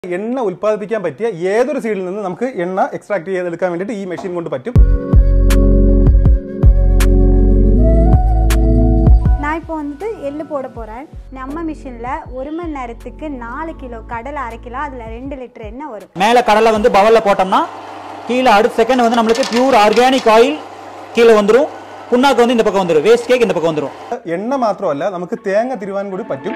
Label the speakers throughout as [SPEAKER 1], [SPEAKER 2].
[SPEAKER 1] എണ്ണ ഉൽപ്പാദിപ്പിക്കാൻ പറ്റിയ ഏതൊരു സീഡിൽ നിന്ന് നമുക്ക് എണ്ണ എക്സ്ട്രാക്ട് ചെയ്തെടുക്കാൻ വേണ്ടിയിട്ട് ഈ മെഷീൻ കൊണ്ട് പറ്റും
[SPEAKER 2] நான் இப்போ வந்துட்டு எள்ளு போட போகிறேன் நம்ம மிஷினில் ஒரு மணி நேரத்துக்கு நாலு கிலோ கடலை அரைக்கலாம் அதில் ரெண்டு லிட்டர் எண்ணெய் வரும்
[SPEAKER 3] மேலே கடலை வந்து பவலில் போட்டோம்னா கீழே அடுத்த செகண்ட் வந்து நம்மளுக்கு பியூர் ஆர்கானிக் ஆயில் கீழே வந்துடும் புண்ணாக்கு வந்து இந்த பக்கம் வந்துடும் வேஸ்ட் கேக் இந்த பக்கம் வந்துடும்
[SPEAKER 1] എണ്ണ മാത്രമല്ല നമുക്ക് തേങ്ങ തിരുവാൻ കൂടി പറ്റും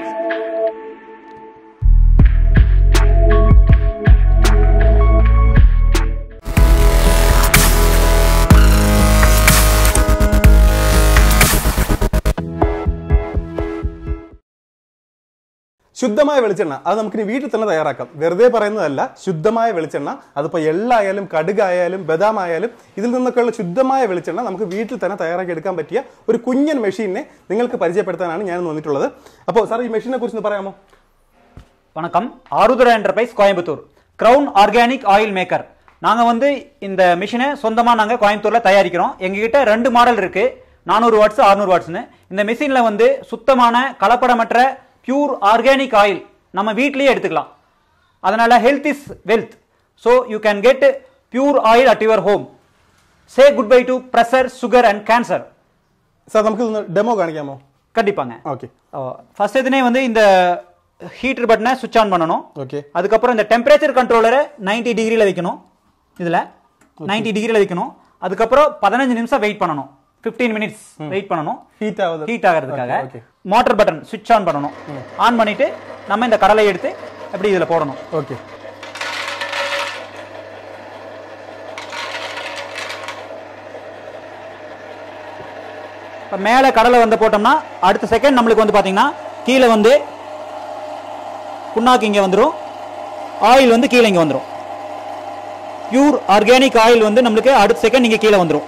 [SPEAKER 1] ശുദ്ധമായ വെളിച്ചെണ്ണ അത് നമുക്ക് ഇനി വീട്ടിൽ തന്നെ തയ്യാറാക്കാം വെറുതെ പറയുന്നതല്ല ശുദ്ധമായ വെളിച്ചെണ്ണ അതിപ്പോൾ എള്ളായാലും കടുകായാലും ബദാം ആയാലും ഇതിൽ നിന്നൊക്കെയുള്ള ശുദ്ധമായ വെളിച്ചെണ്ണ നമുക്ക് വീട്ടിൽ തന്നെ തയ്യാറാക്കി എടുക്കാൻ പറ്റിയ ഒരു കുഞ്ഞൻ മെഷീനെ നിങ്ങൾക്ക് പരിചയപ്പെടുത്താനാണ് ഞാൻ വന്നിട്ടുള്ളത് അപ്പോൾ സാർ ഈ മെഷീനെ കുറിച്ച് ഒന്ന് പറയാമോ
[SPEAKER 3] வணக்கம் Aarudhra enterprise Coimbatore crown organic oil maker நாங்கள் வந்து இந்த மிஷினை சொந்தமாக நாங்கள் கோயம்புத்தூரில் தயாரிக்கிறோம் எங்ககிட்ட ரெண்டு மாடல் இருக்கு நானூறு வாட்ஸ் அறுநூறு வாட்ஸ்னு இந்த மிஷினில் வந்து சுத்தமான கலப்படமற்ற பியூர் ஆர்கானிக் ஆயில் நம்ம வீட்லயே எடுத்துக்கலாம் அதனால health is wealth so you can get pure oil at your home say good bye to pressure sugar and cancer
[SPEAKER 1] sir നമുക്ക് ഇതൊന്ന് ഡെമോ കാണിക്കാമോ
[SPEAKER 3] கண்டிப்பாங்க
[SPEAKER 1] ஓகே
[SPEAKER 3] ஃபர்ஸ்ட் எதுனே வந்து இந்த ஹீட்டர் பட்டனை சுவிட்ச் ஆன் பண்ணணும்
[SPEAKER 1] ஓகே
[SPEAKER 3] அதுக்கப்புறம் இந்த டெம்பரேச்சர் கண்ட்ரோலரை 90 டிகிரியில் வைக்கணும் இதில் 90 டிகிரியில் வைக்கணும் அதுக்கப்புறம் பதினஞ்சு நிமிஷம் வெயிட் பண்ணணும் 15 மினிட்ஸ் வெயிட் பண்ணணும்
[SPEAKER 1] ഹീറ്റ് ആവുന്നത്
[SPEAKER 3] ஹீட் ஆகிறதுக்காக
[SPEAKER 1] ஓகே
[SPEAKER 3] மோட்டர் பட்டன் சுவிட்ச் ஆன் பண்ணணும் ஆன் பண்ணிட்டு நம்ம இந்த கடலை எடுத்து அப்படி இதில் போடணும்
[SPEAKER 1] ஓகே
[SPEAKER 3] இப்போ மேலே கடலை வந்து போட்டோம்னா அடுத்த செகண்ட் நம்மளுக்கு வந்து பார்த்தீங்கன்னா கீழே வந்து புண்ணாக்கு இங்கே வந்துடும் ஆயில் வந்து கீழே இங்கே வந்துடும் பியூர் ஆர்கானிக் ஆயில் வந்து நம்மளுக்கு அடுத்த செகண்ட் இங்கே கீழே வந்துடும்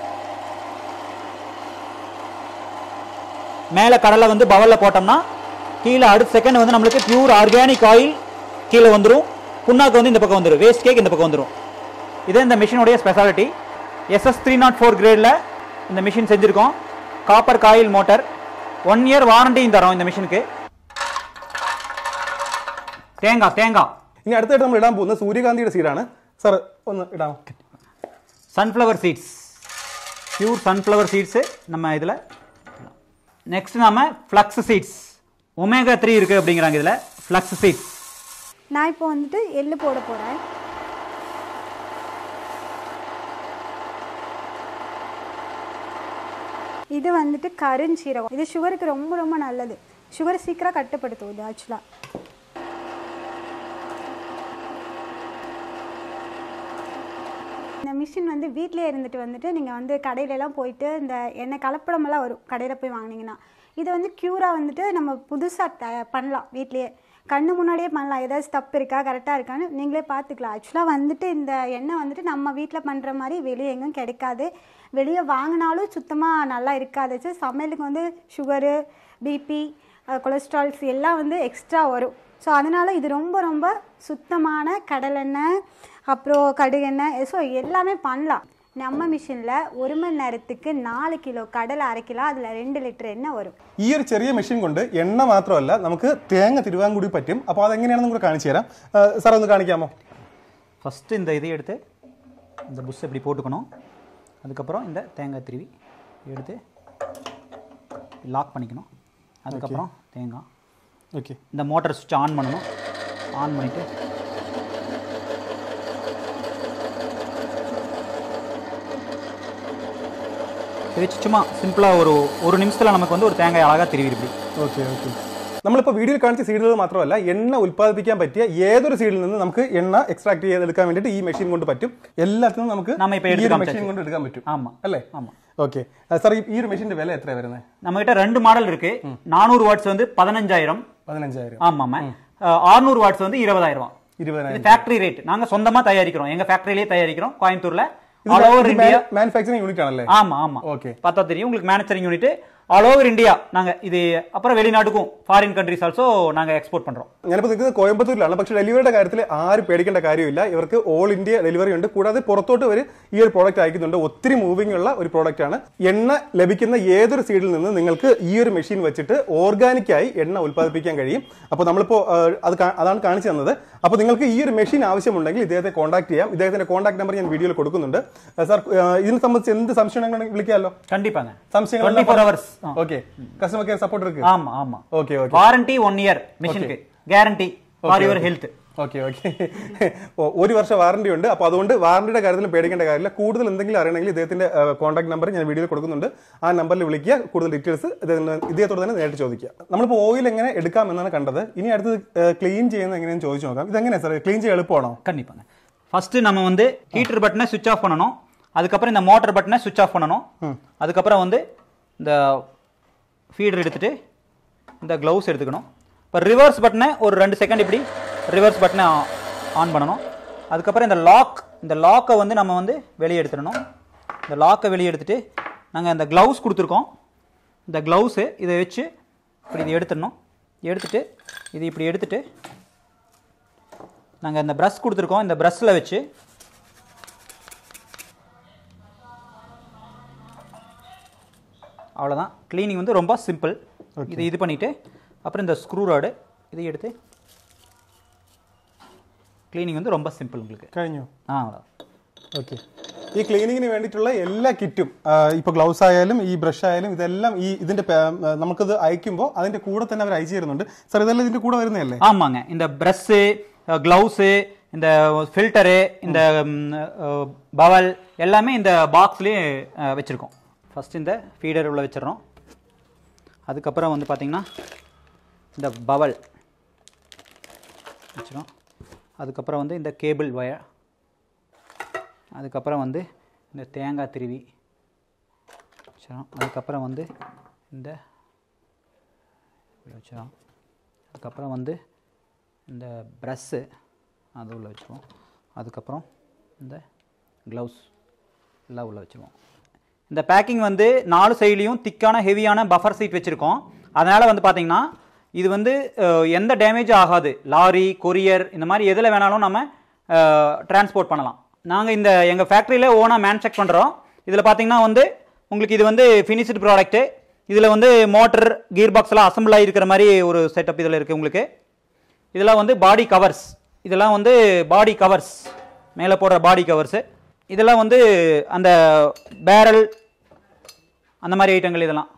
[SPEAKER 3] மேலே கடலை வந்து பவலில் போட்டோம்னா கீழே அடுத்த செகண்ட் வந்து நம்மளுக்கு பியூர் ஆர்கானிக் ஆயில் கீழே வந்துடும் புண்ணாக்கு வந்து இந்த பக்கம் வந்துடும் வேஸ்ட் கேக் இந்த பக்கம் வந்துடும் இதே இந்த மிஷினுடைய speciality SS three nought four கிரேடில் இந்த மிஷின் செஞ்சுருக்கோம் copper coil motor one year வாரண்டியும் தரோம் இந்த மிஷினுக்கு தேங்காய் தேங்காய்
[SPEAKER 1] ഇനി അടുത്തായിട്ട് നമ്മൾ ഇടാൻ പോകുന്നത് സൂര്യകാന്തിയുടെ സീഡാണ് സാർ ഒന്ന് ഇടാമോ
[SPEAKER 3] sunflower seeds pure sunflower seeds நம்ம இதில் நெக்ஸ்ட் நாம ஃப்ளக்ஸ் சீட்ஸ் ஒமேகா த்ரீ இருக்குது அப்படிங்கிறாங்க இதில் ஃப்ளக்ஸ் சீட்ஸ்
[SPEAKER 2] நான் இப்போ வந்துட்டு எள்ளு போட போகிறேன் இது வந்துட்டு கருஞ்சீரகம் இது சுகருக்கு ரொம்ப ரொம்ப நல்லது சுகர் சீக்கிரம் கட்டுப்படுத்தும் இது ஆக்சுவலாக இந்த மிஷின் வந்து வீட்டிலே இருந்துட்டு வந்துட்டு நீங்கள் வந்து கடையிலலாம் போயிட்டு இந்த எண்ணெய் கலப்படமெல்லாம் வரும் கடையில் போய் வாங்கினீங்கன்னா இது வந்து க்யூராக வந்துட்டு நம்ம புதுசாக த பண்ணலாம் வீட்லேயே கண்ணு முன்னாடியே பண்ணலாம் ஏதாச்சும் தப்பு இருக்கா கரெக்டாக இருக்கான்னு நீங்களே பார்த்துக்கலாம் ஆக்சுவலாக வந்துட்டு இந்த எண்ணெய் வந்துட்டு நம்ம வீட்டில் பண்ணுற மாதிரி வெளியே எங்கேயும் கிடைக்காது வெளியே வாங்கினாலும் சுத்தமாக நல்லா இருக்காது சமையலுக்கு வந்து சுகரு பிபி கொலஸ்ட்ரால்ஸ் எல்லாம் வந்து எக்ஸ்ட்ரா வரும் ஸோ அதனால் இது ரொம்ப ரொம்ப சுத்தமான கடலெண்ணெய் அப்புறம் கடுகெண்ணெய் ஸோ எல்லாமே பண்ணலாம் நம்ம மிஷினில் ஒரு மணி நேரத்துக்கு நாலு கிலோ கடலை அரைக்கலாம் அதில் ரெண்டு லிட்டர் எண்ணெய் வரும்
[SPEAKER 1] ഈ ഒരു ചെറിയ മെഷീൻ കൊണ്ട് എണ്ണ മാത്രമല്ല നമുക്ക് തേങ്ങ തിരുവാൻ കൂടി പറ്റും അപ്പോൾ അതെങ്ങനെയാണെന്ന് കൂടെ കാണിച്ചു തരാം ആ, സാർ ഒന്ന് കാണിക്കാമോ
[SPEAKER 3] ஃபஸ்ட்டு இந்த இதை எடுத்து இந்த புஷ் இப்படி போட்டுக்கணும் அதுக்கப்புறம் இந்த தேங்காய் திருவி எடுத்து லாக் பண்ணிக்கணும் அதுக்கப்புறம் தேங்காய்
[SPEAKER 1] ஓகே
[SPEAKER 3] இந்த மோட்டர் சுவிட்ச் ஆன் பண்ணணும் ஆன் பண்ணிவிட்டு இது வச்சு சும்மா சிம்பிளாக ஒரு ஒரு நிமிஷத்தில் நமக்கு வந்து ஒரு தேங்காய் அழகாக திருவி இப்படி
[SPEAKER 1] ഓക്കെ ഓക്കെ നമ്മളിപ്പോൾ വീഡിയോയിൽ കാണിച്ച സീഡുകൾ മാത്രമല്ല എണ്ണ ഉൽപ്പാദിപ്പിക്കാൻ പറ്റിയ ഏതൊരു സീഡിൽ നിന്ന് നമുക്ക് എണ്ണ എക്സ്ട്രാക്ട് ചെയ്തെടുക്കാൻ വേണ്ടിയിട്ട് ഈ മെഷീൻ കൊണ്ട് പറ്റും എല്ലാത്തിനും നമുക്ക്
[SPEAKER 3] നമ്മ ഇപ്പൊ
[SPEAKER 1] ഈ
[SPEAKER 3] എടുത്ത്
[SPEAKER 1] ഒരു
[SPEAKER 3] കാണിച്ച
[SPEAKER 1] മെഷീൻ കൊണ്ട് എടുക്കാൻ പറ്റും
[SPEAKER 3] ஆமாம்
[SPEAKER 1] അല്ലേ
[SPEAKER 3] ஆமாம்
[SPEAKER 1] ഓക്കെ സാർ ഈ ഒരു മെഷീന്റെ വില എത്രയാണ് വരുന്നത്
[SPEAKER 3] நம்மகிட்ட ரெண்டு மாடல் இருக்கு நானூறு வாட்ஸ் வந்து பதினஞ்சாயிரம்
[SPEAKER 1] പതിനഞ്ചായിരം
[SPEAKER 3] ஆமாம் ஆறுநூறு வாட்ஸ் வந்து இருபதாயிரம் இது
[SPEAKER 1] ഇരുപതിനായിരം
[SPEAKER 3] ஃபேக்டரி ரேட் நாங்க சொந்தமா தயாரிக்கிறோம் எங்க ஃபேக்டரியிலேயே தயாரிக்கிறோம் கோயம்புத்தூர்ல all over India
[SPEAKER 1] manufacturing unit ആണല്ലേ
[SPEAKER 3] ஆமா ஆமா
[SPEAKER 1] Okay.
[SPEAKER 3] பார்த்தா தெரியும் உங்களுக்கு manufacturing unit all over India நாங்க இது அப்புறம் வெளிநாட்டுக்கும் ஃபாரின் கண்ட்ரிஸ் ആൾസോ நாங்க എക്സ്പോർട്ട് பண்றோம்
[SPEAKER 1] ഞാനിപ്പോൾ നിൽക്കുന്നത് കോയമ്പത്തൂരിലാണ് പക്ഷേ ഡെലിവറിയുടെ കാര്യത്തിൽ ആരും പേടിക്കേണ്ട കാര്യമില്ല ഇവർക്ക് ഓൾ ഇന്ത്യ ഡെലിവറി ഉണ്ട് കൂടാതെ പുറത്തോട്ട് ഇവർ ഈ ഒരു പ്രോഡക്റ്റ് അയക്കുന്നുണ്ട് ഒത്തിരി മൂവിംഗ് ഉള്ള ഒരു പ്രോഡക്റ്റ് ആണ് എണ്ണ ലഭിക്കുന്ന ഏതൊരു സീഡിൽ നിന്ന് നിങ്ങൾക്ക് ഈ ഒരു മെഷീൻ വെച്ചിട്ട് ഓർഗാനിക്കായി എണ്ണ ഉൽപ്പാദിപ്പിക്കാൻ കഴിയും അപ്പോൾ നമ്മളിപ്പോൾ ആ, അത് കാ- അതാണ് കാണിച്ചു തന്നത് അപ്പോൾ നിങ്ങൾക്ക് ഈ ഒരു മെഷീൻ ആവശ്യമുണ്ടെങ്കിൽ ഇദ്ദേഹത്തെ കോൺടാക്ട് ചെയ്യാം ഇദ്ദേഹത്തിന്റെ കോൺടാക്ട് നമ്പർ ഞാൻ വീഡിയോയിൽ കൊടുക്കുന്നുണ്ട് ആ, സാർ ആ, ഇതിനെ സംബന്ധിച്ച് എന്ത് സംശയങ്ങളുണ്ടെങ്കിൽ വിളിക്കാമല്ലോ
[SPEAKER 3] கண்டிப்பாங்க
[SPEAKER 1] സംശയങ്ങൾ
[SPEAKER 3] 24 hours. ആ.
[SPEAKER 1] ഓക്കെ കസ്റ്റമർ കെയർ സപ്പോർട്ട് ഇருக்கு
[SPEAKER 3] ஆமா ஆமா
[SPEAKER 1] okay okay
[SPEAKER 3] warranty one year மிஷினுக்கு guarantee for your health
[SPEAKER 1] okay okay ഒരു വർഷം വാറണ്ടി ഉണ്ട് അപ്പോൾ അതുകൊണ്ട് വാറണ്ടിയുടെ കാര്യത്തിൽ പേടിക്കേണ്ട കാര്യമില്ല കൂടുതൽ എന്തെങ്കിലും അറിയണമെങ്കിൽ ഇദ്ദേഹത്തിന്റെ കോൺടാക്ട് നമ്പർ ഞാൻ വീഡിയോയിൽ കൊടുക്കുന്നുണ്ട് ആ നമ്പറിൽ വിളിക്കുക കൂടുതൽ ഡീറ്റെയിൽസ് ഇദ്ദേഹത്തോട് തന്നെ നേരിട്ട് ചോദിക്കുക നമ്മളിപ്പോൾ ഓയിൽ എങ്ങനെ എടുക്കാം എന്നാണ് കണ്ടത് ഇനി അടുത്തത് ക്ലീൻ ചെയ്യുന്നത് എങ്ങനെയാണെന്ന് ചോദിച്ചു നോക്കാം ഇതെങ്ങനെയാണ് സാർ ക്ലീൻ ചെയ്യാൻ എളുപ്പമാണോ
[SPEAKER 3] கண்டிப்பாங்க ஃபர்ஸ்ட் நம்ம வந்து ஹீட்டர் பட்டனை சுவிட்ச் ஆஃப் பண்ணணும் அதுக்கப்புறம் இந்த மோட்டர் பட்டனை சுவிட்ச் ஆஃப் பண்ணணும் அதுக்கப்புறம் வந்து இந்த ஃபீடர் எடுத்துட்டு இந்த க்ளவுஸ் எடுத்துக்கணும் இப்போ ரிவர்ஸ் பட்டனை ஒரு ரெண்டு செகண்ட் இப்படி ரிவர்ஸ் பட்டனை ஆன் பண்ணணும் அதுக்கப்புறம் இந்த லாக் இந்த லாக்கை வந்து நம்ம வந்து வெளியே எடுத்துடணும் இந்த லாக்கை வெளியே எடுத்துட்டு நாங்கள் இந்த க்ளவுஸ் கொடுத்துருக்கோம் இந்த க்ளவுஸு இதை வச்சு இப்படி இதை எடுத்துடணும் எடுத்துட்டு இது இப்படி எடுத்துட்டு நாங்கள் இந்த ப்ரஷ் கொடுத்துருக்கோம் இந்த ப்ரஷ்ஷில் வச்சு அவ்வளோதான் க்ளீனிங் வந்து ரொம்ப சிம்பிள் இது இது பண்ணிவிட்டு அப்புறம் இந்த ஸ்க்ரூ ராடு இதை எடுத்து க்ளீனிங் வந்து ரொம்ப சிம்பிள் உங்களுக்கு
[SPEAKER 1] കഴിഞ്ഞു
[SPEAKER 3] ஆ அவ்வளோ
[SPEAKER 1] ഓക്കെ ഈ ക്ലീനിങ്ങിന് വേണ്ടിയിട്ടുള്ള എല്ലാ കിറ്റും ഇപ്പൊ ഗ്ലൗസ് ആയാലും ഈ ബ്രഷ് ആയാലും ഇതെല്ലാം ഈ ഇതിന്റെ പേ- ആ, നമുക്കിത് അയക്കുമ്പോൾ അതിന്റെ കൂടെ തന്നെ അവർ അയച്ചു തരുന്നുണ്ട് സാർ ഇതെല്ലാം ഇതിന്റെ കൂടെ വരുന്നതല്ലേ
[SPEAKER 3] ஆமாங்க இந்த ப்ரஷ்ஷு க்ளவுஸு இந்த ஃபில்டரு இந்த பவல் எல்லாமே இந்த பாக்ஸ்லேயே வச்சுருக்கோம் ஃபஸ்ட் இந்த ஃபீடர் உள்ள வச்சிடறோம் அதுக்கப்புறம் வந்து பார்த்திங்கன்னா இந்த பவல் வச்சிடும் அதுக்கப்புறம் வந்து இந்த கேபிள் ஒயர் அதுக்கப்புறம் வந்து இந்த தேங்காய் திருவி வச்சிடும் அதுக்கப்புறம் வந்து இந்த இப்படி வச்சிடும் அதுக்கப்புறம் வந்து இந்த ப்ரஷ்ஷு அது உள்ள வச்சுருவோம் அதுக்கப்புறம் இந்த க்ளவுஸ் எல்லாம் உள்ள வச்சுருவோம் இந்த பேக்கிங் வந்து நாலு சைட்லேயும் திக்கான ஹெவியான பஃபர் சீட் வச்சுருக்கோம் அதனால் வந்து பார்த்தீங்கன்னா இது வந்து அஹ், எந்த டேமேஜும் ஆகாது லாரி கொரியர் இந்த மாதிரி எதில் வேணாலும் நம்ம டிரான்ஸ்போர்ட் பண்ணலாம் நாங்கள் இந்த எங்கள் ஃபேக்ட்ரியில் ஓனாக மேனுஃபேக்சர் பண்ணுறோம் இதில் பார்த்தீங்கன்னா வந்து உங்களுக்கு இது வந்து ஃபினிஷ்டு ப்ராடக்ட்டு இதில் வந்து மோட்டர் கீர் பாக்ஸ் எல்லாம் அசம்பிள் ஆகிருக்கிற மாதிரி ஒரு செட்டப் இதில் இருக்குது உங்களுக்கு இதெல்லாம் வந்து பாடி கவர்ஸ் இதெல்லாம் வந்து பாடி கவர்ஸ் மேலே போடுற பாடி கவர்ஸு இதெல்லாம் வந்து அந்த பேரல் அந்த மாதிரி ஐட்டங்கள் இதெல்லாம்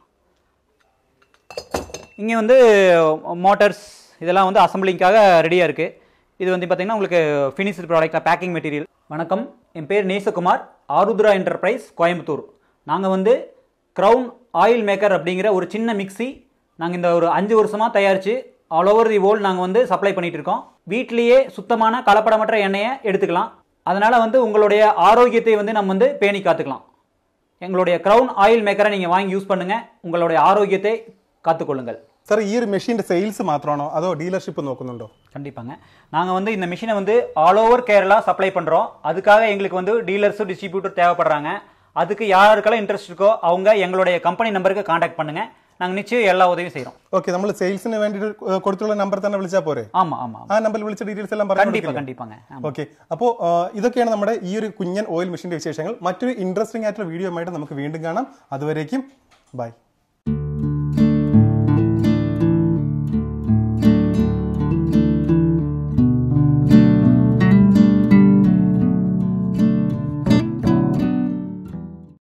[SPEAKER 3] இங்கே வந்து மோட்டர்ஸ் இதெல்லாம் வந்து அசம்பிளிங்காக ரெடியாக இருக்குது இது வந்து பார்த்தீங்கன்னா உங்களுக்கு ஃபினிஷ்டு ப்ராடக்டாக பேக்கிங் மெட்டீரியல் வணக்கம் என் பேர் நேசகுமார் ஆருத்ரா என்டர்பிரைஸ் கோயம்புத்தூர் நாங்கள் வந்து க்ரௌன் ஆயில் மேக்கர் அப்படிங்கிற ஒரு சின்ன மிக்ஸி நாங்கள் இந்த ஒரு அஞ்சு வருஷமாக தயாரித்து ஆல் ஓவர் தி வேர்ல்டு நாங்கள் வந்து சப்ளை பண்ணிட்டு இருக்கோம் வீட்லேயே சுத்தமான கலப்படமற்ற எண்ணெயை எடுத்துக்கலாம் அதனால் வந்து உங்களுடைய ஆரோக்கியத்தை வந்து நம்ம வந்து பேணி காத்துக்கலாம் எங்களுடைய க்ரௌன் ஆயில் மேக்கரை நீங்கள் வாங்கி யூஸ் பண்ணுங்கள் உங்களுடைய ஆரோக்கியத்தை காத்துக்கொள்ளுங்கள்
[SPEAKER 1] സാർ ഈ ഒരു മെഷീന്റെ സെയിൽസ് മാത്രമാണോ അതോ ഡീലർഷിപ്പ് നോക്കുന്നുണ്ടോ
[SPEAKER 3] கண்டிப்பாங்க நாங்கள் வந்து இந்த மிஷினை வந்து ஆல் ஓவர் கேரளா சப்ளை பண்ணுறோம் அதுக்காக எங்களுக்கு வந்து டீலர்ஸும் டிஸ்ட்ரிபியூட்டர் தேவைப்படுறாங்க அதுக்கு யாருக்கெல்லாம் இன்ட்ரெஸ்ட் இருக்கோ அவங்க எங்களுடைய கம்பெனி நம்பருக்கு காண்டாக்ட் பண்ணுங்க நாங்கள் நிச்சயம் எல்லா உதவியும் செய்கிறோம்
[SPEAKER 1] ഓക്കെ നമ്മൾ സെയിൽസിന് വേണ്ടിയിട്ട് ഏഹ്, കൊടുത്തുള്ള നമ്പർ തന്നെ വിളിച്ചാൽ പോരെ
[SPEAKER 3] ஆமாம் ஆமாம்
[SPEAKER 1] ആ നമ്പറിൽ വിളിച്ച ഡീറ്റെയിൽസ് എല്ലാം പറഞ്ഞു
[SPEAKER 3] கண்டிப்பாக கண்டிப்பாங்க ஆமா.
[SPEAKER 1] ഓക്കെ അപ്പോൾ ഇതൊക്കെയാണ് നമ്മുടെ ഈ ഒരു കുഞ്ഞൻ ഓയിൽ മെഷീന്റെ വിശേഷങ്ങൾ മറ്റൊരു ഇൻട്രസ്റ്റിംഗ് ആയിട്ടുള്ള വീഡിയോ ആയിട്ട് നമുക്ക് വീണ്ടും കാണാം അതുവരേക്കും ബൈ